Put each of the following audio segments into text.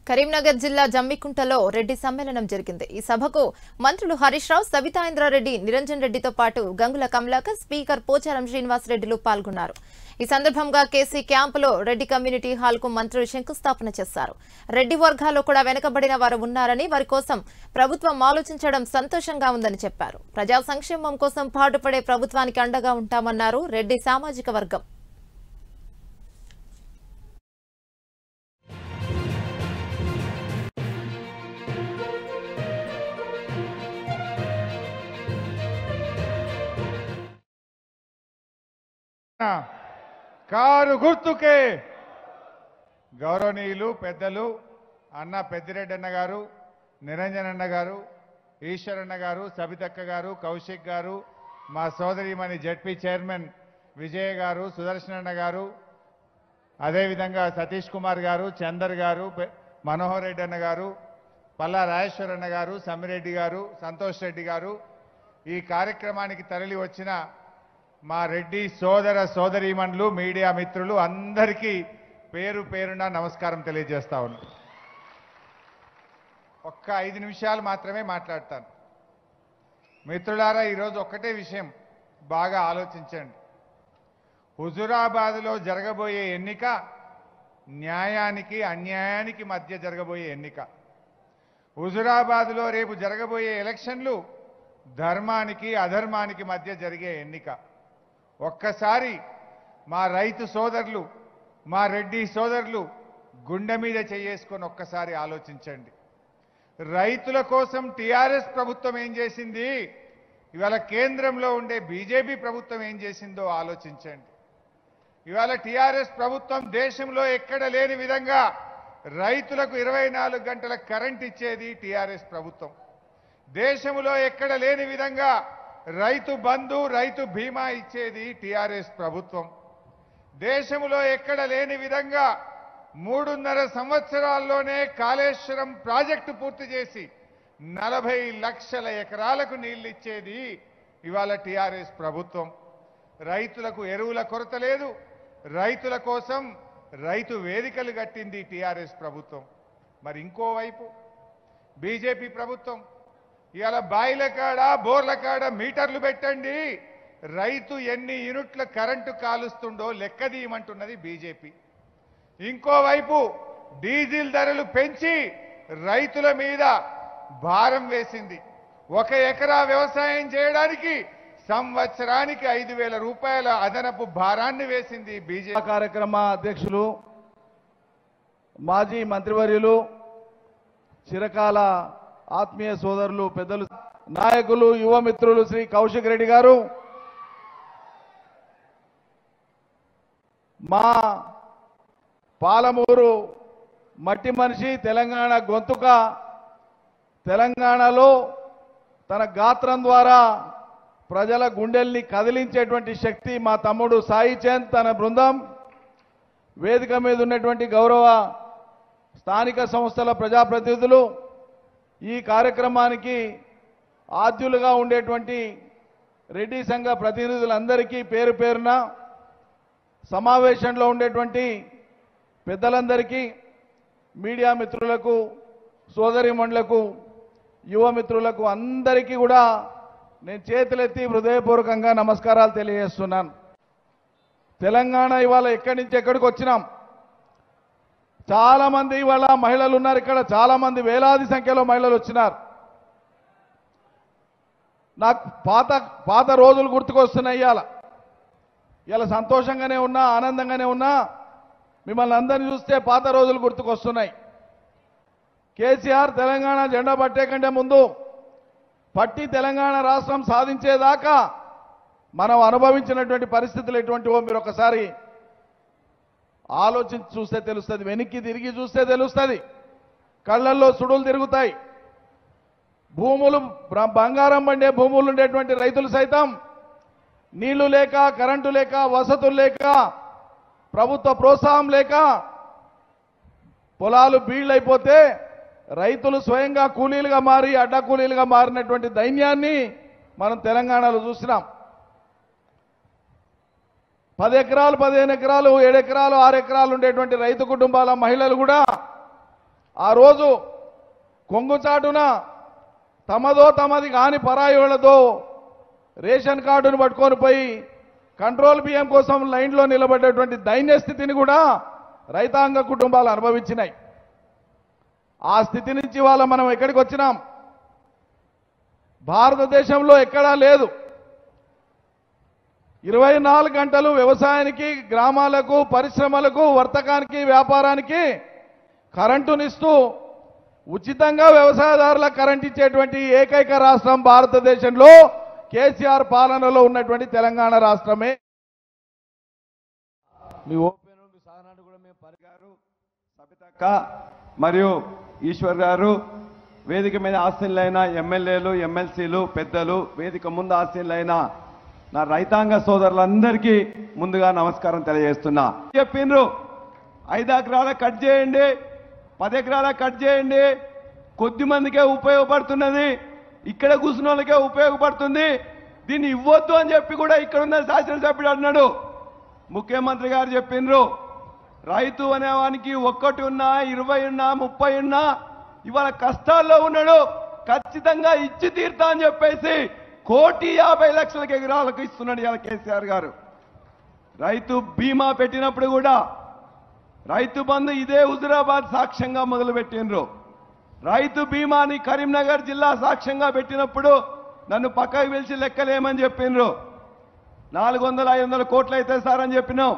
కరీంనగర్ జిల్లా జమ్మికుంటలో రెడ్డి సమ్మేళనం జరిగింది ఈ సభకు మంత్రులు హరీష్ రావు సబితాయింద్రారెడ్డి నిరంజన్ రెడ్డితో పాటు గంగుల కమలాకర్ స్పీకర్ పోచారం శ్రీనివాస్ రెడ్డిలు పాల్గొన్నారు ఈ సందర్భంగా కేసీ క్యాంపులో రెడ్డి కమ్యూనిటీ హాల్ కు మంత్రులు శంకుస్థాపన చేశారు రెడ్డి వర్గాల్లో కూడా వెనుకబడిన వారు ఉన్నారని వారి కోసం ప్రభుత్వం ఆలోచించడం సంతోషంగా ఉందని చెప్పారు ప్రజా సంక్షేమం కోసం పాటుపడే ప్రభుత్వానికి అండగా ఉంటామన్నారు రెడ్డి సామాజిక వర్గం కారు గుర్తుకే గౌరవనీయులు పెద్దలు అన్న పెద్దిరెడ్డి అన్న గారు నిరంజన్ అన్న గారు ఈశ్వరన్న గారు సబితక్క గారు కౌశిక్ గారు మా సోదరిమణి జడ్పీ చైర్మన్ విజయ గారు సుదర్శన్ అన్న గారు అదేవిధంగా సతీష్ కుమార్ గారు చందర్ గారు పె- మనోహర్ రెడ్డి అన్న గారు పల్లా రాజేశ్వర్ అన్న గారు సమ్మిరెడ్డి గారు సంతోష్ రెడ్డి గారు ఈ కార్యక్రమానికి తరలి వచ్చిన మా రెడ్డి సోదర సోదరీమణులు మీడియా మిత్రులు అందరికీ పేరు పేరున నమస్కారం తెలియజేస్తా ఉన్నాను ఒక్క ఐదు నిమిషాలు మాత్రమే మాట్లాడతాను మిత్రులారా ఈరోజు ఒక్కటే విషయం బాగా ఆలోచించండి హుజురాబాద్లో జరగబోయే ఎన్నిక న్యాయానికి అన్యాయానికి మధ్య జరగబోయే ఎన్నిక హుజురాబాద్లో రేపు జరగబోయే ఎలక్షన్లు ధర్మానికి అధర్మానికి మధ్య జరిగే ఎన్నిక ఒక్కసారి మా రైతు సోదరులు మా రెడ్డి సోదరులు గుండె మీద చేసుకొని ఒక్కసారి ఆలోచించండి రైతుల కోసం టీఆర్ఎస్ ప్రభుత్వం ఏం చేసింది ఇవాళ కేంద్రంలో ఉండే బీజేపీ ప్రభుత్వం ఏం చేసిందో ఆలోచించండి ఇవాళ టీఆర్ఎస్ ప్రభుత్వం దేశంలో ఎక్కడ లేని విధంగా రైతులకు ఇరవై నాలుగు గంటల కరెంట్ ఇచ్చేది టీఆర్ఎస్ ప్రభుత్వం దేశంలో ఎక్కడ లేని విధంగా రైతు బంధు రైతు బీమా ఇచ్చేది టీఆర్ఎస్ ప్రభుత్వం దేశంలో ఎక్కడ లేని విధంగా మూడున్నర సంవత్సరాల్లోనే కాళేశ్వరం ప్రాజెక్టు పూర్తి చేసి నలభై లక్షల ఎకరాలకు నీళ్ళిచ్చేది ఇవాళ టీఆర్ఎస్ ప్రభుత్వం రైతులకు ఎరువుల కొరత లేదు రైతుల కోసం రైతు వేదికలు కట్టింది టీఆర్ఎస్ ప్రభుత్వం మరి ఇంకోవైపు బీజేపీ ప్రభుత్వం ఇవాళ బాయిల కాడ బోర్ల కాడ మీటర్లు పెట్టండి రైతు ఎన్ని యూనిట్ల కరెంటు కాలుస్తుండో లెక్కదీయమంటున్నది బీజేపీ ఇంకోవైపు డీజిల్ ధరలు పెంచి రైతుల మీద భారం వేసింది ఒక ఎకరా వ్యవసాయం చేయడానికి సంవత్సరానికి ఐదు వేల రూపాయల అదనపు భారాన్ని వేసింది బీజేపీ కార్యక్రమ అధ్యక్షులు మాజీ మంత్రివర్యులు చిరకాల ఆత్మీయ సోదరులు పెద్దలు నాయకులు యువ మిత్రులు శ్రీ కౌశిక్ రెడ్డి గారు మా పాలమూరు మట్టి మనిషి తెలంగాణ గొంతుక తెలంగాణలో తన గాత్రం ద్వారా ప్రజల గుండెల్ని కదిలించేటువంటి శక్తి మా తమ్ముడు సాయి చంద్ తన బృందం వేదిక మీద ఉన్నటువంటి గౌరవ స్థానిక సంస్థల ప్రజాప్రతినిధులు ఈ కార్యక్రమానికి ఆద్యులుగా ఉండేటువంటి రెడ్డి సంఘ ప్రతినిధులందరికీ పేరు పేరున సమావేశంలో ఉండేటువంటి పెద్దలందరికీ మీడియా మిత్రులకు సోదరిమణులకు యువ మిత్రులకు అందరికీ కూడా నేను చేతులెత్తి హృదయపూర్వకంగా నమస్కారాలు తెలియజేస్తున్నాను తెలంగాణ ఇవాళ ఎక్కడి నుంచి ఎక్కడికి వచ్చినాం చాలా మంది ఇవాళ మహిళలు ఉన్నారు ఇక్కడ చాలా మంది వేలాది సంఖ్యలో మహిళలు వచ్చినారు నాకు పాత పాత రోజులు గుర్తుకొస్తున్నాయి ఇవాళ ఇలా సంతోషంగానే ఉన్నా ఆనందంగానే ఉన్నా మిమ్మల్ని అందరిని చూస్తే పాత రోజులు గుర్తుకొస్తున్నాయి కేసీఆర్ తెలంగాణ జెండా పట్టే కంటే ముందు పట్టి తెలంగాణ రాష్ట్రం సాధించేదాకా మనం అనుభవించినటువంటి పరిస్థితులు ఎటువంటివో మీరు ఒకసారి ఆలోచించి చూస్తే తెలుస్తుంది వెనక్కి తిరిగి చూస్తే తెలుస్తుంది కళ్ళల్లో సుడులు తిరుగుతాయి భూములు బ్ర- బంగారం పండే భూములు ఉండేటువంటి రైతులు సైతం నీళ్లు లేక కరెంటు లేక వసతులు లేక ప్రభుత్వ ప్రోత్సాహం లేక పొలాలు బీళ్ళైపోతే రైతులు స్వయంగా కూలీలుగా మారి అడ్డ కూలీలుగా మారినటువంటి దైన్యాన్ని మనం తెలంగాణలో చూసినాం పది ఎకరాలు పదిహేను ఎకరాలు ఏడు ఎకరాలు ఆరు ఎకరాలు ఉండేటువంటి రైతు కుటుంబాల మహిళలు కూడా ఆ రోజు కొంగుచాటున తమదో తమది కాని పరాయులతో రేషన్ కార్డును పట్టుకొని పోయి కంట్రోల్ బియ్యం కోసం లైన్లో నిలబడేటువంటి దైన్య స్థితిని కూడా రైతాంగ కుటుంబాలు అనుభవించినాయి ఆ స్థితి నుంచి వాళ్ళ మనం ఎక్కడికి వచ్చినాం భారతదేశంలో ఎక్కడా లేదు ఇరవై నాలుగు గంటలు వ్యవసాయానికి గ్రామాలకు పరిశ్రమలకు వర్తకానికి వ్యాపారానికి కరెంటునిస్తూ ఉచితంగా వ్యవసాయదారులకు కరెంట్ ఇచ్చేటువంటి ఏకైక రాష్ట్రం భారతదేశంలో కేసీఆర్ పాలనలో ఉన్నటువంటి తెలంగాణ రాష్ట్రమే మీ ఓపెన్ మీ సహనాన్ని కూడా మేము పరిగారు సబితక్క మరియు ఈశ్వర్ గారు వేదిక మీద ఆశీనులైన ఎమ్మెల్యేలు ఎమ్మెల్సీలు పెద్దలు వేదిక ముందు ఆశీనులైన నా రైతాంగ సోదరులందరికీ ముందుగా నమస్కారం తెలియజేస్తున్నా చెప్పిండ్రు ఐదు ఎకరాల కట్ చేయండి పది ఎకరాల కట్ చేయండి కొద్ది మందికే ఉపయోగపడుతున్నది ఇక్కడ కూర్చున్న వాళ్ళకే ఉపయోగపడుతుంది దీన్ని ఇవ్వద్దు అని చెప్పి కూడా ఇక్కడ ఉన్న శాసనసభ్యుడు అన్నాడు ముఖ్యమంత్రి గారు చెప్పిండ్రు రైతు అనేవానికి ఒక్కటి ఉన్నా ఇరవై ఉన్నా ముప్పై ఉన్నా ఇవాళ కష్టాల్లో ఉన్నాడు ఖచ్చితంగా ఇచ్చి తీరుతా అని చెప్పేసి కోటి యాభై లక్షల ఎకరాలకు ఇస్తున్నాడు ఇవాళ కేసీఆర్ గారు రైతు బీమా పెట్టినప్పుడు కూడా రైతు బంధు ఇదే హుజురాబాద్ సాక్ష్యంగా మొదలుపెట్టిండ్రు రైతు బీమాని కరీంనగర్ జిల్లా సాక్ష్యంగా పెట్టినప్పుడు నన్ను పక్కకు పిలిచి లెక్కలేమని చెప్పిండ్రు నాలుగు వందల ఐదు వందల కోట్లు అయితే సార్ అని చెప్పినాం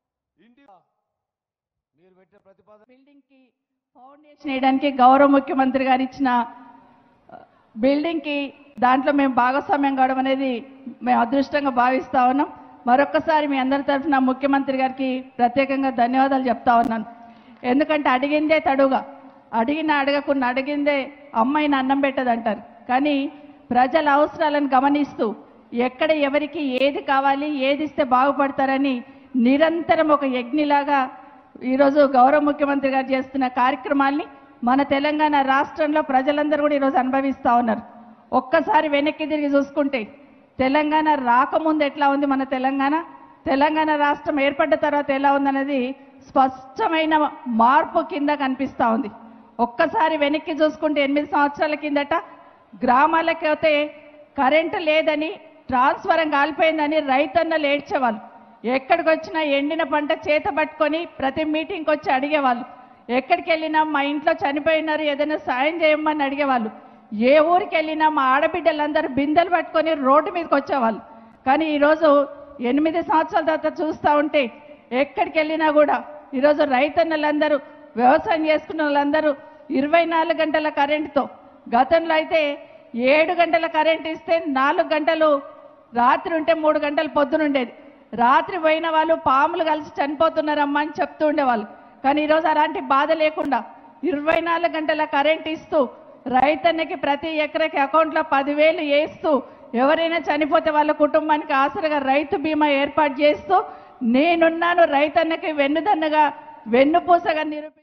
బిల్డింగ్ కి ఫౌండేషన్ వేయడానికి గౌరవ ముఖ్యమంత్రి గారు ఇచ్చిన ఆ, బిల్డింగ్ కి దాంట్లో మేము భాగస్వామ్యం కావడం అనేది మేము అదృష్టంగా భావిస్తా ఉన్నాం మరొక్కసారి మీ అందరి తరఫున ముఖ్యమంత్రి గారికి ప్రత్యేకంగా ధన్యవాదాలు చెప్తా ఉన్నాను ఎందుకంటే అడిగిందే తడుగా అడిగిన అడగకుండా అడిగిందే అమ్మాయిని అన్నం పెట్టదంటారు కానీ ప్రజల అవసరాలను గమనిస్తూ ఎక్కడ ఎవరికి ఏది కావాలి ఏది ఇస్తే బాగుపడతారని నిరంతరం ఒక యజ్ఞిలాగా ఈరోజు గౌరవ ముఖ్యమంత్రి గారు చేస్తున్న కార్యక్రమాల్ని మన తెలంగాణ రాష్ట్రంలో ప్రజలందరూ కూడా ఈరోజు అనుభవిస్తూ ఉన్నారు ఒక్కసారి వెనక్కి తిరిగి చూసుకుంటే తెలంగాణ రాకముందు ఎట్లా ఉంది మన తెలంగాణ తెలంగాణ రాష్ట్రం ఏర్పడ్డ తర్వాత ఎలా ఉందనేది స్పష్టమైన మార్పు కింద కనిపిస్తూ ఉంది ఒక్కసారి వెనక్కి చూసుకుంటే ఎనిమిది సంవత్సరాల కిందట గ్రామాలకు అయితే కరెంటు లేదని ట్రాన్స్ఫరం కాలిపోయిందని రైతన్నలు ఏడ్చేవాళ్ళు ఎక్కడికి వచ్చినా ఎండిన పంట చేత పట్టుకొని ప్రతి మీటింగ్కి వచ్చి అడిగేవాళ్ళు ఎక్కడికి వెళ్ళినా మా ఇంట్లో చనిపోయినారు ఏదైనా సాయం చేయమని అడిగేవాళ్ళు ఏ ఊరికి వెళ్ళినా మా ఆడబిడ్డలందరూ బిందెలు పట్టుకొని రోడ్డు మీదకి వచ్చేవాళ్ళు కానీ ఈరోజు ఎనిమిది సంవత్సరాల తర్వాత చూస్తూ ఉంటే ఎక్కడికి వెళ్ళినా కూడా ఈరోజు రైతన్నలందరూ వ్యవసాయం చేసుకున్న వాళ్ళందరూ ఇరవై నాలుగు గంటల కరెంటుతో గతంలో అయితే ఏడు గంటల కరెంట్ ఇస్తే నాలుగు గంటలు రాత్రి ఉంటే మూడు గంటలు పొద్దునుండేది రాత్రి పోయిన వాళ్ళు పాములు కలిసి చనిపోతున్నారమ్మా అని చెప్తూ ఉండేవాళ్ళు కానీ ఈరోజు అలాంటి బాధ లేకుండా ఇరవై నాలుగు గంటల కరెంట్ ఇస్తూ రైతన్నకి ప్రతి ఎకరకి అకౌంట్లో పదివేలు వేస్తూ ఎవరైనా చనిపోతే వాళ్ళ కుటుంబానికి ఆసరగా రైతు బీమా ఏర్పాటు చేస్తూ నేనున్నాను రైతన్నకి వెన్నుదన్నుగా వెన్నుపూసగా నిరూపి